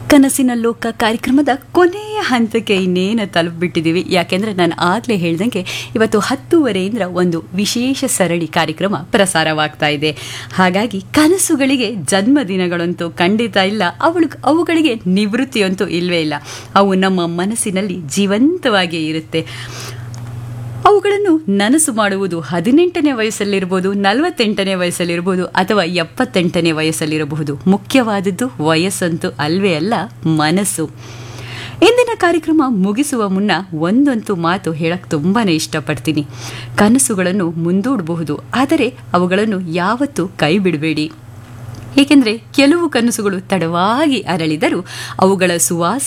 ಕನಸಿನ ಲೋಕ ಕಾರ್ಯಕ್ರಮದ ಕೊನೆಯ ಹಂತಕ್ಕೆ ಇನ್ನೇನು ತಲುಪಿಬಿಟ್ಟಿದ್ದೀವಿ ಯಾಕೆಂದರೆ ನಾನು ಆಗಲೇ ಹೇಳ್ದಂಗೆ ಇವತ್ತು ಹತ್ತೂವರೆಯಿಂದ ಒಂದು ವಿಶೇಷ ಸರಣಿ ಕಾರ್ಯಕ್ರಮ ಪ್ರಸಾರವಾಗ್ತಾ ಇದೆ ಹಾಗಾಗಿ ಕನಸುಗಳಿಗೆ ಜನ್ಮದಿನಗಳಂತೂ ಖಂಡಿತ ಇಲ್ಲ ಅವಳು ಅವುಗಳಿಗೆ ನಿವೃತ್ತಿಯಂತೂ ಇಲ್ಲವೇ ಇಲ್ಲ ಅವು ನಮ್ಮ ಮನಸ್ಸಿನಲ್ಲಿ ಜೀವಂತವಾಗಿಯೇ ಇರುತ್ತೆ ಅವುಗಳನ್ನು ನನಸು ಮಾಡುವುದು ಹದಿನೆಂಟನೇ ವಯಸ್ಸಲ್ಲಿರ್ಬೋದು ನಲವತ್ತೆಂಟನೇ ವಯಸ್ಸಲ್ಲಿರ್ಬೋದು ಅಥವಾ ಎಪ್ಪತ್ತೆಂಟನೇ ವಯಸ್ಸಲ್ಲಿರಬಹುದು ಮುಖ್ಯವಾದದ್ದು ವಯಸ್ಸಂತೂ ಅಲ್ವೇ ಅಲ್ಲ ಮನಸ್ಸು ಇಂದಿನ ಕಾರ್ಯಕ್ರಮ ಮುಗಿಸುವ ಮುನ್ನ ಒಂದೊಂದು ಮಾತು ಹೇಳಕ್ಕೆ ತುಂಬಾ ಇಷ್ಟಪಡ್ತೀನಿ ಕನಸುಗಳನ್ನು ಮುಂದೂಡಬಹುದು ಆದರೆ ಅವುಗಳನ್ನು ಯಾವತ್ತೂ ಕೈ ಬಿಡಬೇಡಿ ಏಕೆಂದರೆ ಕೆಲವು ಕನಸುಗಳು ತಡವಾಗಿ ಅರಳಿದರೂ ಅವುಗಳ ಸುವಾಸ